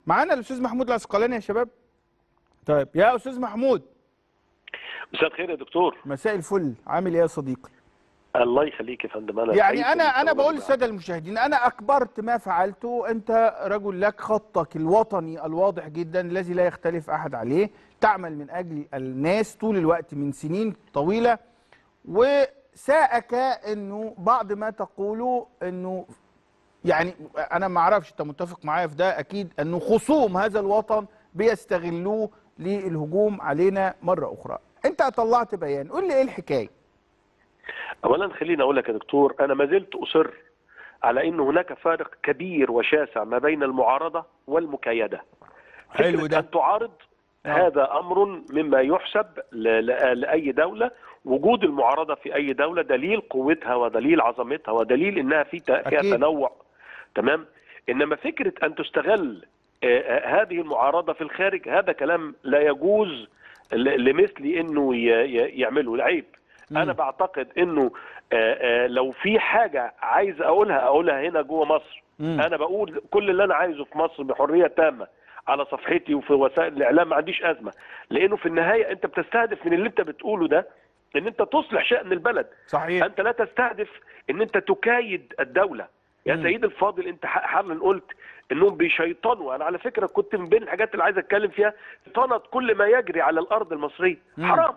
معانا الاستاذ محمود العسقلاني يا شباب طيب يا استاذ محمود مساء الخير يا دكتور مساء الفل عامل ايه يا صديقي الله يخليك يا فندم انا يعني سعيد انا انا بالتواجد بقول معاك. للساده المشاهدين انا اكبرت ما فعلته انت رجل لك خطك الوطني الواضح جدا الذي لا يختلف احد عليه تعمل من اجل الناس طول الوقت من سنين طويله وساءك انه بعض ما تقوله انه يعني انا ما اعرفش انت متفق معايا في ده اكيد انه خصوم هذا الوطن بيستغلوه للهجوم علينا مره اخرى انت طلعت بيان قول لي ايه الحكايه اولا خليني اقول لك يا دكتور انا ما زلت اصر على ان هناك فارق كبير وشاسع ما بين المعارضه والمكايده حلو فكرة ده. ان تعارض آه. هذا امر مما يحسب ل- ل- لاي دوله وجود المعارضه في اي دوله دليل قوتها ودليل عظمتها ودليل انها في ت- فيها أكيد. تنوع تمام انما فكره ان تستغل آه، آه، هذه المعارضه في الخارج هذا كلام لا يجوز ل- لمثلي انه ي- ي- يعمله العيب انا بعتقد انه آه، آه، لو في حاجه عايز اقولها اقولها هنا جوه مصر مم. انا بقول كل اللي انا عايزه في مصر بحريه تامه على صفحتي وفي وسائل الاعلام ما عنديش ازمه لانه في النهايه انت بتستهدف من اللي انت بتقوله ده ان انت تصلح شان البلد صحيح انت لا تستهدف ان انت تكايد الدوله يا مم. سيد الفاضل انت ح- حالا قلت انهم بيشيطنوا انا على فكره كنت من بين الحاجات اللي عايز اتكلم فيها شيطنه كل ما يجري على الارض المصريه مم. حرام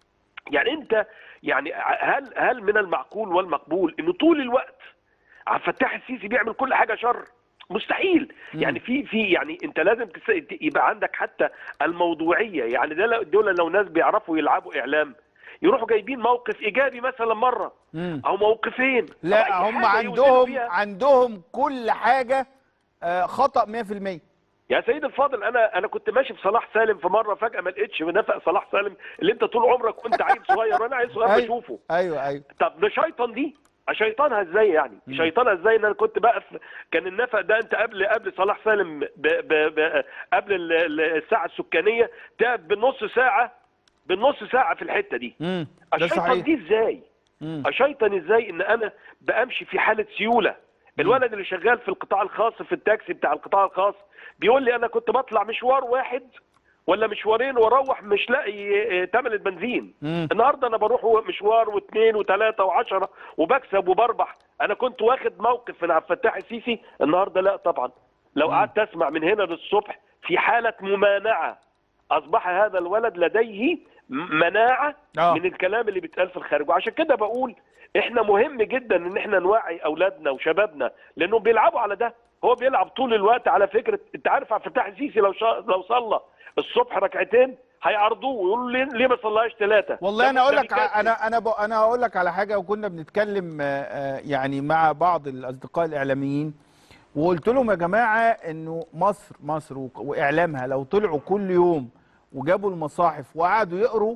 يعني انت يعني هل هل من المعقول والمقبول انه طول الوقت عبد الفتاح السيسي بيعمل كل حاجه شر مستحيل مم. يعني في في يعني انت لازم تس- يبقى عندك حتى الموضوعيه يعني ده لو- دول لو ناس بيعرفوا يلعبوا اعلام يروحوا جايبين موقف ايجابي مثلا مره مم. او موقفين أو لا أي هم حاجة يوزنوا عندهم فيها. عندهم كل حاجه آه، خطا 100% يا سيد الفاضل انا انا كنت ماشي في صلاح سالم في مره فجاه ما لقيتش نفق صلاح سالم اللي انت طول عمرك كنت عيل صغير وانا عيل صغير أيوة. بشوفه ايوه ايوه طب ده شيطان دي شيطانها ازاي يعني مم. شيطانها ازاي ان انا كنت بقف كان النفق ده انت قبل قبل صلاح سالم ب ب ب قبل ال- ال- الساعه السكانيه تقف بالنص ساعه بالنص ساعه في الحته دي امم ده الشيطان صحيح دي ازاي مم. اشيطن ازاي ان انا بامشي في حاله سيوله الولد اللي شغال في القطاع الخاص في التاكسي بتاع القطاع الخاص بيقول لي انا كنت بطلع مشوار واحد ولا مشوارين واروح مش لاقي ثمن البنزين مم. النهارده انا بروح مشوار واثنين وثلاثه وعشرة وبكسب وبربح انا كنت واخد موقف من عبد الفتاح السيسي النهارده لا طبعا لو قعدت اسمع من هنا للصبح في حاله ممانعه اصبح هذا الولد لديه م- مناعه آه. من الكلام اللي بيتقال في الخارج وعشان كده بقول احنا مهم جدا ان احنا نوعي اولادنا وشبابنا لانهم بيلعبوا على ده هو بيلعب طول الوقت على فكره انت عارف عبد الفتاح السيسي لو شا... لو صلى الصبح ركعتين هيعرضوه ويقولوا ليه, ليه ما صلاش ثلاثه والله انا اقول لك انا انا ب... انا هقول لك على حاجه وكنا بنتكلم آه، آه، يعني مع بعض الاصدقاء الاعلاميين وقلت لهم يا جماعه انه مصر مصر و- واعلامها لو طلعوا كل يوم وجابوا المصاحف وقعدوا يقروا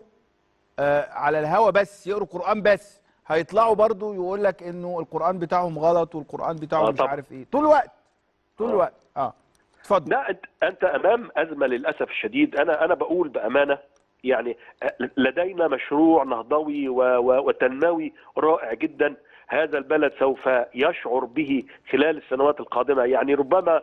آه، على الهوا بس يقروا قران بس هيطلعوا برضو يقول لك انه القران بتاعهم غلط والقران بتاعهم آه مش طبعا. عارف ايه طول الوقت طول آه. الوقت اه اتفضل لا انت انت امام ازمه للاسف الشديد انا انا بقول بامانه يعني لدينا مشروع نهضوي و- و- وتنموي رائع جدا هذا البلد سوف يشعر به خلال السنوات القادمه يعني ربما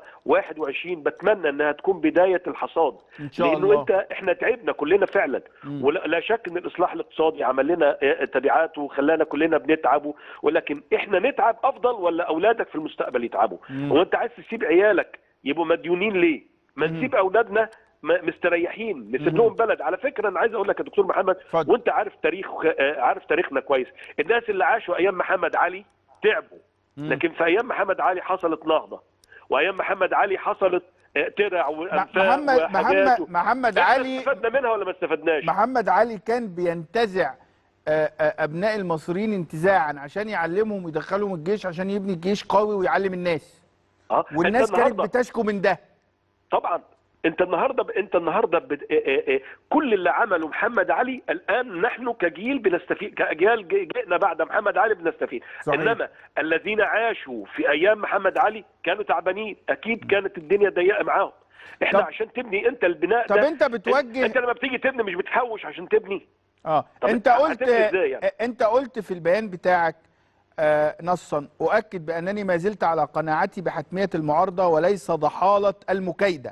21 بتمنى انها تكون بدايه الحصاد ان شاء لانه الله انت احنا تعبنا كلنا فعلا مم. ولا لا شك ان الاصلاح الاقتصادي عمل لنا اه، تبعات وخلانا كلنا بنتعب ولكن احنا نتعب افضل ولا اولادك في المستقبل يتعبوا مم. هو انت عايز تسيب عيالك يبقوا مديونين ليه ما مم. نسيب اولادنا م- مستريحين نسيب مم. لهم بلد على فكره انا عايز اقول لك يا دكتور محمد اتفضل. وانت عارف تاريخ اه، عارف تاريخنا كويس الناس اللي عاشوا ايام محمد علي تعبوا مم. لكن في ايام محمد علي حصلت نهضه وايام محمد علي حصلت اه، ترع وانفاق محمد وحاجات محمد محمد إحنا علي استفدنا منها ولا ما استفدناش؟ محمد علي كان بينتزع آه، آه، ابناء المصريين انتزاعا عشان يعلمهم ويدخلهم الجيش عشان يبني الجيش قوي ويعلم الناس اه والناس أنت كانت النهاردة- بتشكو من ده طبعا انت النهارده ب... انت النهارده ب... اه اه اه كل اللي عمله محمد علي الان نحن كجيل بنستفيد كاجيال ج- جئنا بعد محمد علي بنستفيد صحيح. انما الذين عاشوا في ايام محمد علي كانوا تعبانين اكيد كانت الدنيا ضيقه معاهم احنا طب- عشان تبني انت البناء طب ده انت بتوجه انت لما بتيجي تبني مش بتحوش عشان تبني اه طب انت انت قلت هتبني ازاي يعني؟ آه، انت قلت في البيان بتاعك آه نصا اؤكد بانني ما زلت على قناعتي بحتميه المعارضه وليس ضحاله المكايده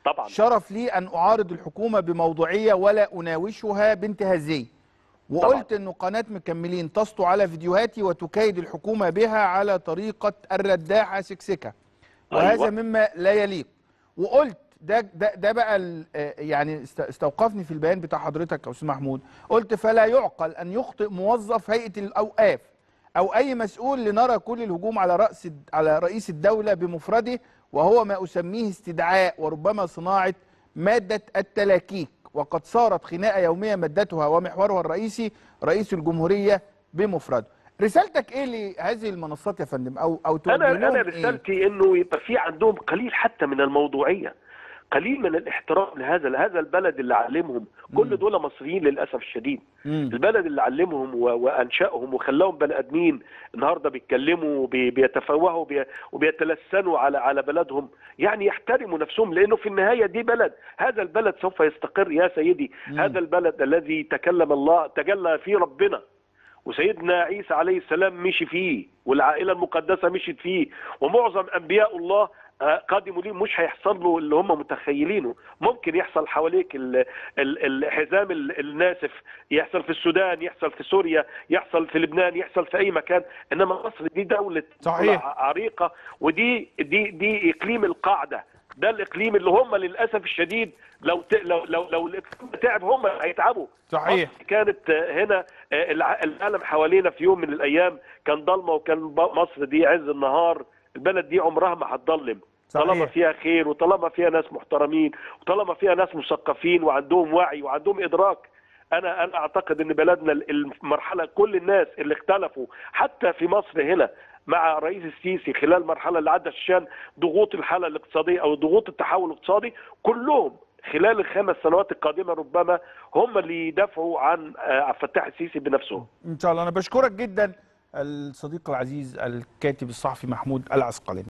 طبعا شرف لي ان اعارض الحكومه بموضوعيه ولا اناوشها بانتهازيه وقلت انه قناه مكملين تسطو على فيديوهاتي وتكايد الحكومه بها على طريقه الرداحه سكسكه وهذا أيوة. مما لا يليق وقلت ده ده ده بقى ال- آه، يعني است- استوقفني في البيان بتاع حضرتك يا استاذ محمود قلت فلا يعقل ان يخطئ موظف هيئه الاوقاف او اي مسؤول لنرى كل الهجوم على راس الد- على رئيس الدوله بمفرده وهو ما اسميه استدعاء وربما صناعه ماده التلاكيك وقد صارت خناقه يوميه مادتها ومحورها الرئيسي رئيس الجمهوريه بمفرده رسالتك ايه لهذه المنصات يا فندم او او توجه انا لهم انا إيه؟ رسالتي انه يبقى في عندهم قليل حتى من الموضوعيه قليل من الاحترام لهذا لهذا البلد اللي علمهم كل دول مصريين للاسف الشديد مم. البلد اللي علمهم و- وانشاهم وخلاهم بني ادمين النهارده بيتكلموا وبي- بيتفوهوا وبي- وبيتلسنوا على على بلدهم يعني يحترموا نفسهم لانه في النهايه دي بلد هذا البلد سوف يستقر يا سيدي هذا البلد الذي تكلم الله تجلى فيه ربنا وسيدنا عيسى عليه السلام مشي فيه والعائله المقدسه مشيت فيه ومعظم انبياء الله آه، قادموا ليه مش هيحصل له اللي هم متخيلينه ممكن يحصل حواليك ال- ال- الحزام ال- الناسف يحصل في السودان يحصل في سوريا يحصل في لبنان يحصل في اي مكان انما مصر دي دوله صحيح. عريقه ودي دي دي اقليم القاعده ده الاقليم اللي هم للاسف الشديد لو ت... لو لو لو الاقليم تعب هم هيتعبوا صحيح. مصر كانت آه، هنا آه، الع- العالم حوالينا في يوم من الايام كان ضلمه وكان ب- مصر دي عز النهار البلد دي عمرها ما هتضلم صحيح. طالما فيها خير وطالما فيها ناس محترمين وطالما فيها ناس مثقفين وعندهم وعي وعندهم ادراك انا انا اعتقد ان بلدنا المرحله كل الناس اللي اختلفوا حتى في مصر هنا مع رئيس السيسي خلال المرحله اللي عدت عشان ضغوط الحاله الاقتصاديه او ضغوط التحول الاقتصادي كلهم خلال الخمس سنوات القادمه ربما هم اللي يدافعوا عن آه، عبد الفتاح السيسي بنفسهم ان شاء الله انا بشكرك جدا الصديق العزيز الكاتب الصحفي محمود العسقلاني